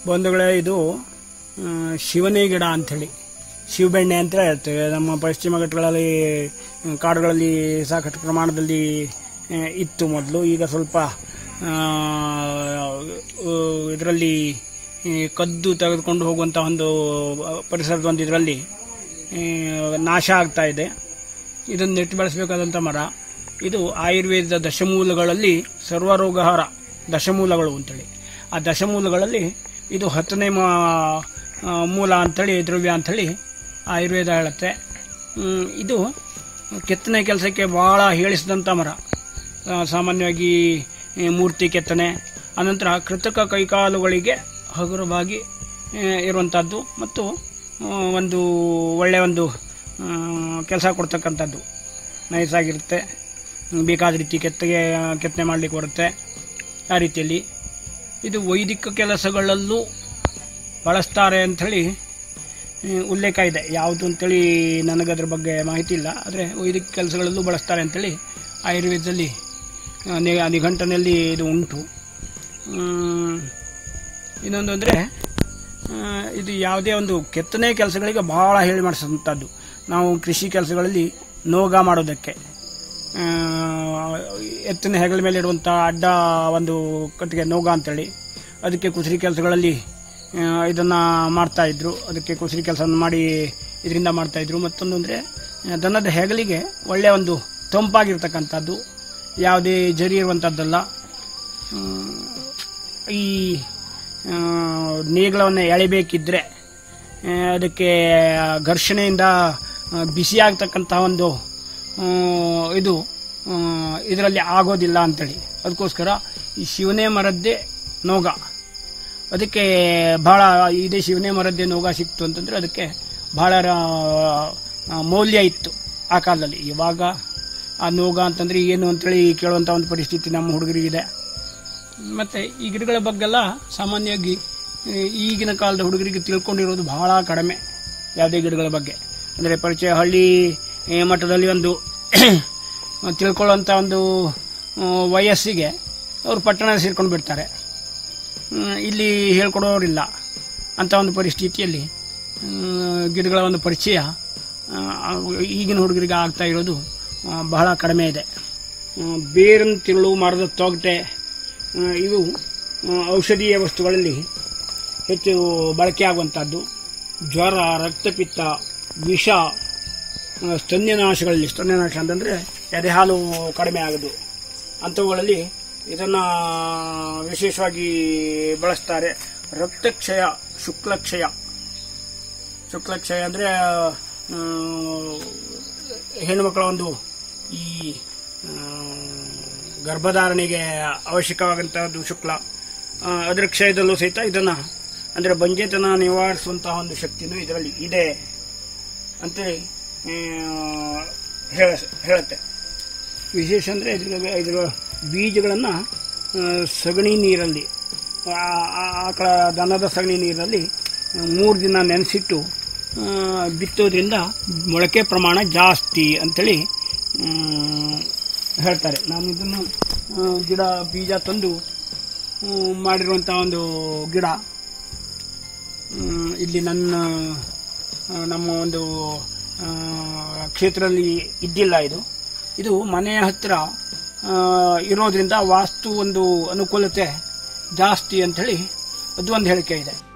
ಬಂಧುಗಳೇ ಇದು ಆ, ಶಿವನೇ ಗಿಡ ಅಂಥೇಳಿ ಶಿವಬೆಣ್ಣೆ ಅಂತ ಹೇಳ್ತೇವೆ ನಮ್ಮ ಪಶ್ಚಿಮ ಘಟ್ಟಗಳಲ್ಲಿ ಆ, ಕಾಡುಗಳಲ್ಲಿ ಸಾಕಷ್ಟು ಪ್ರಮಾಣದಲ್ಲಿ ಆ, ಇತ್ತು ಮೊದಲು ಈಗ ಸ್ವಲ್ಪ ಇದರಲ್ಲಿ ಕದ್ದು ತೆಗೆದುಕೊಂಡು ಹೋಗುವಂಥ ಒಂದು ಪರಿಸರದ ಒಂದು ಇದರಲ್ಲಿ ನಾಶ ಆಗ್ತಾ ಇದೆ ಇದನ್ನು ನೆಟ್ಟು ಬೆಳೆಸಬೇಕಾದಂಥ ಮರ ಇದು ಆಯುರ್ವೇದ ದಶಮೂಲಗಳಲ್ಲಿ ಸರ್ವರೋಗಹಾರ ದಶಮೂಲಗಳು ಅಂತೇಳಿ ಆ ದಶಮೂಲಗಳಲ್ಲಿ ಇದು ಹತ್ತನೇ ಮಾ- ಆ, ಮೂಲ ಅಂಥೇಳಿ ದ್ರವ್ಯ ಅಂಥೇಳಿ ಆಯುರ್ವೇದ ಹೇಳುತ್ತೆ ಹ್ಮ್, ಇದು ಕೆತ್ತನೆ ಕೆಲಸಕ್ಕೆ ಭಾಳ ಹೇಳಿಸಿದಂಥ ಮರ ಆ, ಸಾಮಾನ್ಯವಾಗಿ ಈ ಮೂರ್ತಿ ಕೆತ್ತನೆ ಅನಂತರ ಕೃತಕ ಕೈಕಾಲುಗಳಿಗೆ ಹಗುರವಾಗಿ ಆ, ಇರುವಂಥದ್ದು ಮತ್ತು ಆ, ಒಂದು ಒಳ್ಳೆಯ ಒಂದು ಕೆಲಸ ಕೊಡ್ತಕ್ಕಂಥದ್ದು ನೈಸಾಗಿರುತ್ತೆ ಬೇಕಾದ ರೀತಿ ಕೆತ್ತಗೆ ಕೆತ್ತನೆ ಮಾಡಲಿಕ್ಕೆ ಬರುತ್ತೆ ಆ ರೀತಿಯಲ್ಲಿ ಇದು ವೈದಿಕ ಕೆಲಸಗಳಲ್ಲೂ ಬಳಸ್ತಾರೆ ಅಂಥೇಳಿ ಆ, ಉಲ್ಲೇಖ ಇದೆ ಯಾವುದು ಅಂತೇಳಿ ನನಗದ್ರ ಬಗ್ಗೆ ಮಾಹಿತಿ ಇಲ್ಲ ಆದರೆ ವೈದಿಕ ಕೆಲಸಗಳಲ್ಲೂ ಬಳಸ್ತಾರೆ ಅಂಥೇಳಿ ಆಯುರ್ವೇದದಲ್ಲಿ ಆ, ನಿ- ನಿಘಂಟನಲ್ಲಿ ಇದು ಉಂಟು ಹ್ಮ್, ಇನ್ನೊಂದು ಅಂದರೆ ಇದು ಯಾವುದೇ ಒಂದು ಕೆತ್ತನೆ ಕೆಲಸಗಳಿಗೆ ಬಹಳ ಹೇಳಿ ಮಾಡಿಸೋಂಥದ್ದು ನಾವು ಕೃಷಿ ಕೆಲಸಗಳಲ್ಲಿ ನೋಗ ಮಾಡೋದಕ್ಕೆ ಆ, ಎತ್ತಿನ ಹೆಗಲ ಮೇಲೆ ಇಡುವಂಥ ಅಡ್ಡ ಒಂದು ಕಟ್ಟಿಗೆ ನೋಗ ಅಂತೇಳಿ ಅದಕ್ಕೆ ಕುಸರಿ ಕೆಲಸಗಳಲ್ಲಿ ಇದನ್ನು ಮಾಡ್ತಾ ಇದ್ರು ಅದಕ್ಕೆ ಕುಸರಿ ಕೆಲಸವನ್ನು ಮಾಡಿ ಇದರಿಂದ ಮಾಡ್ತಾ ಇದ್ರು ಮತ್ತೊಂದು ಅಂದರೆ ದನದ ಹೆಗಲಿಗೆ ಒಳ್ಳೆಯ ಒಂದು ತಂಪಾಗಿರ್ತಕ್ಕಂಥದ್ದು ಯಾವುದೇ ಜರಿ ಇರುವಂಥದ್ದಲ್ಲ ಹ್ಮ್, ಈ ಆ, ನೇಗಿಲವನ್ನು ಎಳಿಬೇಕಿದ್ರೆ ಆ, ಅದಕ್ಕೆ ಘರ್ಷಣೆಯಿಂದ ಆ, ಬಿಸಿಯಾಗ್ತಕ್ಕಂಥ ಒಂದು ಆ, ಇದು ಇದರಲ್ಲಿ ಆಗೋದಿಲ್ಲ ಅಂತೇಳಿ ಅದಕ್ಕೋಸ್ಕರ ಈ ಶಿವನೇ ಮರದ್ದೇ ನೋಗ ಅದಕ್ಕೆ ಬಹಳ ಇದೇ ಶಿವನೇ ಮರದ್ದೇ ನೋಗ ಸಿಕ್ತು ಅಂತಂದರೆ ಅದಕ್ಕೆ ಬಹಳ ಆ, ಮೌಲ್ಯ ಇತ್ತು ಆ ಕಾಲದಲ್ಲಿ ಇವಾಗ ಆ ನೋಗ ಅಂತಂದರೆ ಏನು ಅಂತೇಳಿ ಕೇಳುವಂಥ ಒಂದು ಪರಿಸ್ಥಿತಿ ನಮ್ಮ ಹುಡುಗರಿಗಿದೆ ಮತ್ತು ಈ ಗಿಡಗಳ ಬಗ್ಗೆಲ್ಲ ಸಾಮಾನ್ಯವಾಗಿ ಈ ಈಗಿನ ಕಾಲದ ಹುಡುಗರಿಗೆ ತಿಳ್ಕೊಂಡಿರೋದು ಬಹಳ ಕಡಿಮೆ ಯಾವುದೇ ಗಿಡಗಳ ಬಗ್ಗೆ ಅಂದರೆ ಪರಿಚಯ ಹಳ್ಳಿ ಈ ಮಟ್ಟದಲ್ಲಿ ಒಂದು ತಿಳ್ಕೊಳ್ಳೋಂಥ ಒಂದು ಆ, ವಯಸ್ಸಿಗೆ ಅವರು ಪಟ್ಟಣ ಸೇರ್ಕೊಂಡು ಬಿಡ್ತಾರೆ ಹ್ಮ್, ಇಲ್ಲಿ ಹೇಳ್ಕೊಡೋರಿಲ್ಲ ಅಂಥ ಒಂದು ಪರಿಸ್ಥಿತಿಯಲ್ಲಿ ಹ್ಮ್, ಗಿಡಗಳ ಒಂದು ಪರಿಚಯ ಆ, ಈಗಿನ ಹುಡುಗರಿಗೆ ಆಗ್ತಾ ಇರೋದು ಆ, ಬಹಳ ಕಡಿಮೆ ಇದೆ ಆ, ಬೇರಿನ ತಿರುಳು ಮರದ ತೊಗಟೆ ಆ, ಇವು ಆ, ಔಷಧೀಯ ವಸ್ತುಗಳಲ್ಲಿ ಹೆಚ್ಚು ಬಳಕೆ ಆಗುವಂಥದ್ದು ಜ್ವರ ರಕ್ತಪಿತ್ತ ವಿಷ ಆ, ಸ್ತನ್ಯನಾಶಗಳಲ್ಲಿ ಸ್ತನ್ಯನಾಶ ಅಂತಂದರೆ ಎದೆಹಾಲು ಕಡಿಮೆ ಆಗೋದು ಅಂಥವುಗಳಲ್ಲಿ ಇದನ್ನು ವಿಶೇಷವಾಗಿ ಬಳಸ್ತಾರೆ ರಕ್ತಕ್ಷಯ ಶುಕ್ಲಕ್ಷಯ ಶುಕ್ಲಕ್ಷಯ ಅಂದರೆ ಹೆಣ್ಣುಮಕ್ಕಳ ಒಂದು ಈ ಆ, ಗರ್ಭಧಾರಣೆಗೆ ಅವಶ್ಯಕವಾದಂಥದ್ದು ಶುಕ್ಲ ಆ, ಅದರ ಕ್ಷಯದಲ್ಲೂ ಸಹಿತ ಇದನ್ನು ಅಂದರೆ ಬಂಜೆತನ ನಿವಾರಿಸುವಂತಹ ಒಂದು ಶಕ್ತಿನೂ ಇದರಲ್ಲಿ ಇದೆ ಅಂತೇಳಿ ಆ, ಹೇಳ ಹೇಳುತ್ತೆ ವಿಶೇಷ ಅಂದರೆ ಇದ್ರ ಇದರ ಬೀಜಗಳನ್ನು ಸಗಣಿ ನೀರಲ್ಲಿ ಆ- ಆ- ಆಕಳ ದನದ ಸಗಣಿ ನೀರಲ್ಲಿ ಮೂರು ದಿನ ನೆನೆಸಿಟ್ಟು ಆ, ಬಿತ್ತೋದ್ರಿಂದ ಮೊಳಕೆ ಪ್ರಮಾಣ ಜಾಸ್ತಿ ಅಂಥೇಳಿ ಮ್, ಹೇಳ್ತಾರೆ ನಾನು ಇದನ್ನು ಆ, ಗಿಡ ಬೀಜ ತಂದು ಮ್, ಮಾಡಿರುವಂಥ ಒಂದು ಗಿಡ ಮ್, ಇಲ್ಲಿ ನನ್ನ ಆ, ನಮ್ಮ ಒಂದು ಆ, ಕ್ಷೇತ್ರದಲ್ಲಿ ಇದ್ದಿಲ್ಲ ಇದು ಇದು ಮನೆಯ ಹತ್ತಿರ ಆ, ಇರೋದ್ರಿಂದ ವಾಸ್ತು ಒಂದು ಅನುಕೂಲತೆ ಜಾಸ್ತಿ ಅಂಥೇಳಿ ಅದು ಒಂದು ಹೇಳಿಕೆ ಇದೆ